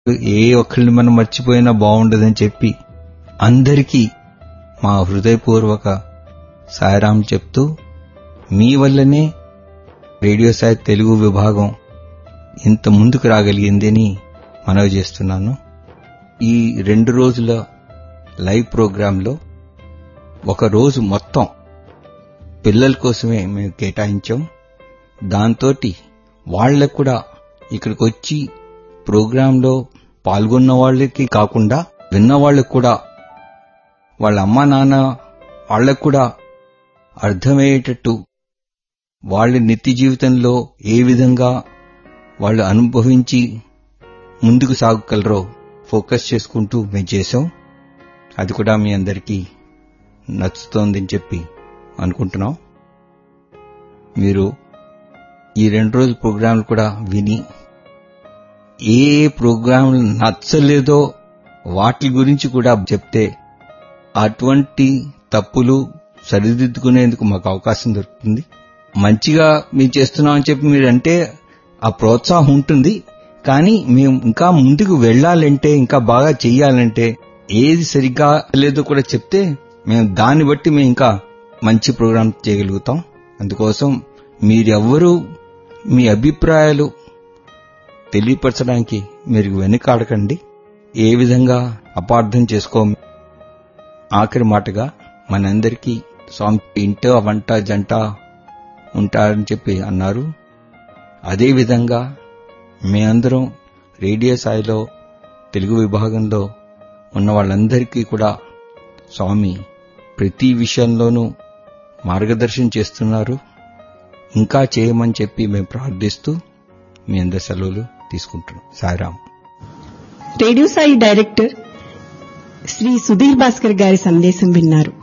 ఏ ఒక్కరిని మనం మర్చిపోయినా బాగుండదని చెప్పి అందరికీ మా హృదయపూర్వక సాయరాం చెప్తూ మీ వల్లనే రేడియో సాయి తెలుగు విభాగం ఇంత ముందుకు రాగలిగిందని మనవి చేస్తున్నాను ఈ రెండు రోజుల లైవ్ ప్రోగ్రాంలో ఒక రోజు మొత్తం పిల్లల కోసమే మేము కేటాయించాం దాంతోటి వాళ్ళకు కూడా ఇక్కడికి వచ్చి ప్రోగ్రాంలో పాల్గొన్న వాళ్ళకి కాకుండా విన్న వాళ్ళకు కూడా వాళ్ళ అమ్మా నాన్న వాళ్ళకు కూడా అర్థమయ్యేటట్టు వాళ్ళ నిత్య జీవితంలో ఏ విధంగా వాళ్ళు అనుభవించి ముందుకు సాగగలరో ఫోకస్ చేసుకుంటూ మేము చేసాం అది కూడా మీ అందరికీ నచ్చుతోందని చెప్పి అనుకుంటున్నాం మీరు ఈ రెండు రోజుల ప్రోగ్రాంలు కూడా విని ఏ ఏ ప్రోగ్రాం నచ్చలేదో వాటి గురించి కూడా చెప్తే అటువంటి తప్పులు సరిదిద్దుకునేందుకు మాకు అవకాశం దొరుకుతుంది మంచిగా మేము చేస్తున్నాం అని చెప్పి మీరంటే ఆ ప్రోత్సాహం ఉంటుంది కానీ మేము ఇంకా ముందుకు వెళ్ళాలంటే ఇంకా బాగా చెయ్యాలంటే ఏది సరిగ్గా లేదో కూడా చెప్తే మేము దాన్ని బట్టి మేము ఇంకా మంచి ప్రోగ్రాం చేయగలుగుతాం అందుకోసం మీరెవ్వరూ మీ అభిప్రాయాలు తెలియపరచడానికి మీరు వెనుకాడకండి ఏ విధంగా అపార్థం చేసుకో ఆఖరి మాటగా మనందరికీ స్వామి ఇంట వంట జంట ఉంటారని చెప్పి అన్నారు అదేవిధంగా మేమందరం రేడియో స్థాయిలో తెలుగు విభాగంలో ఉన్న వాళ్ళందరికీ కూడా స్వామి ప్రతి విషయంలోనూ మార్గదర్శనం చేస్తున్నారు ఇంకా చేయమని చెప్పి మేము ప్రార్థిస్తూ మీ అందరి సెలవులు తీసుకుంటున్నాం సాయిరాం రేడియో సాయి డైరెక్టర్ శ్రీ సుధీర్ భాస్కర్ గారి సందేశం విన్నారు